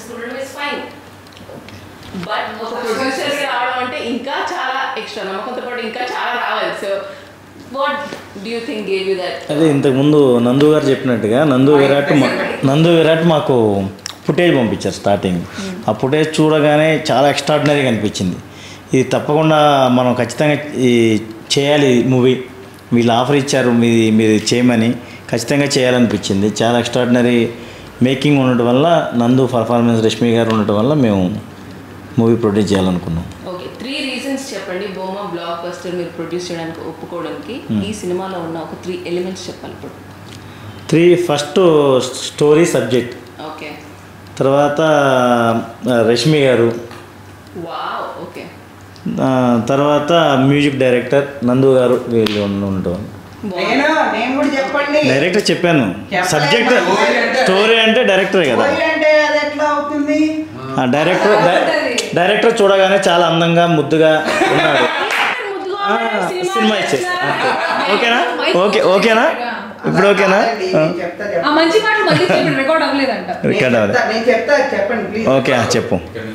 ఉండడం is fine but ఒక producer రావడం అంటే ఇంకా చాలా ఎక్స్ట్రా నమ్మకంతో పాటు ఇంకా చాలా రావాలి so what do you think gave you that అదే ఇంతకుముందు నందు గారు చెప్పినట్టుగా నందు విరాట్ మా- నందు విరాట్ మాకు ఫుటేజ్ పంపించారు స్టార్టింగ్ ఆ ఫుటేజ్ చూడగానే చాలా ఎక్స్ట్రాడినరీగా అనిపించింది ఇది తప్పకుండా మనం ఖచ్చితంగా ఈ చేయాలి మూవీ వీళ్ళు ఆఫర్ ఇచ్చారు మీది మీరు చేయమని ఖచ్చితంగా చేయాలనిపించింది చాలా ఎక్స్ట్రాడినరీ మేకింగ్ ఉండటం వల్ల నందు పర్ఫార్మెన్స్ రష్మి గారు ఉండటం వల్ల మేము మూవీ ప్రొడ్యూస్ చేయాలనుకున్నాం ఓకే త్రీ రీజన్స్ చెప్పండి బోమా బ్లాక్ బస్టర్ మీరు ప్రొడ్యూస్ చేయడానికి ఒప్పుకోవడానికి ఈ సినిమాలో ఉన్న ఒక త్రీ ఎలిమెంట్స్ చెప్పాలి ఇప్పుడు three first story subject okay తర్వాత ఆ, రష్మి గారు వావ్ ఓకే ఆ, తర్వాత మ్యూజిక్ డైరెక్టర్ నందు గారు వీళ్ళు ఉన్న- ఉంటాం నేను నేను కూడా చెప్పండి డైరెక్టర్ చెప్పాను చెప్పలేదు. సబ్జెక్ట్ స్టోరీ అంటే డైరెక్టరే కదా పోయి అంటే అది ఎట్లా అవుతుంది ఆ, డైరెక్టర్ డై- డైరెక్టర్ చూడగానే చాలా అందంగా ముద్దుగా ఉన్నాడు ఆ, సినిమా ఇచ్చే ఓకేనా ఓకే ఓకేనా ఇప్పుడు ఓకేనా కాదండి, నేను చెప్తా ఆ చెప్పండి. మంచి మాటలు మళ్ళీ చెప్పండి రికార్డ్ అవ్వలేదంట నేను రికార్డ్ అవ్వదు చెప్తా, నేను చెప్తా చెప్పండి ప్లీజ్ ఓకే ఆ, చెప్పు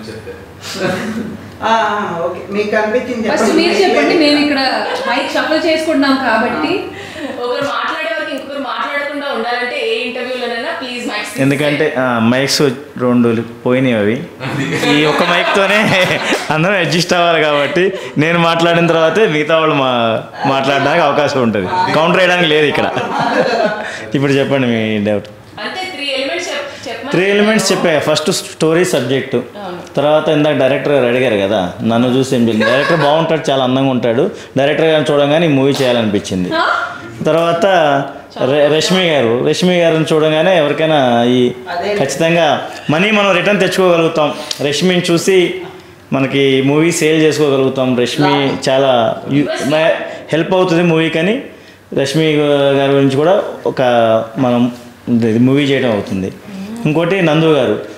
ఆ, ఆ, ఓకే మీకు అనిపించింది ఫస్ట్ మీరు చెప్పండి మేము ఇక్కడ మైక్ షఫల్ చేసుకుంటున్నాం కాబట్టి ఒకరు మాట్లాడే వరకు ఇంకొకరు మాట్లాడకుండా ఉండాలంటే ఏ ఇంటర్వ్యూలోనైనా ప్లీజ్ మైక్స్ ఎందుకంటే ఆ, మైక్స్ రెండు పోయినాయి అవి ఈ ఒక్క మైక్తోనే అందరం అడ్జస్ట్ అవ్వాలి కాబట్టి నేను మాట్లాడిన తర్వాతే మిగతా వాళ్ళు మా మాట్లాడడానికి అవకాశం ఉంటుంది కౌంటర్ వేయడానికి లేదు ఇక్కడ ఇప్పుడు చెప్పండి మీ డౌట్ అంటే త్రీ ఎలిమెంట్స్ చెప్పమని త్రీ ఎలిమెంట్స్ చెప్పా ఫస్ట్ స్టోరీ సబ్జెక్టు తర్వాత ఇందాక డైరెక్టర్ గారు అడిగారు కదా నన్ను చూసి ఏం చేయాలి డైరెక్టర్ బాగుంటాడు చాలా అందంగా ఉంటాడు డైరెక్టర్ గారిని చూడగానే ఈ మూవీ చేయాలనిపించింది తర్వాత ర- రష్మి గారు రష్మి గారిని చూడగానే ఎవరికైనా ఈ ఖచ్చితంగా మనీ మనం రిటర్న్ తెచ్చుకోగలుగుతాం రష్మిని చూసి మనకి మూవీ సేల్ చేసుకోగలుగుతాం రష్మి చాలా హెల్ప్ అవుతుంది మూవీ కానీ రష్మి గారి గురించి కూడా ఒక మనం మూవీ చేయడం అవుతుంది ఇంకోటి నందు గారు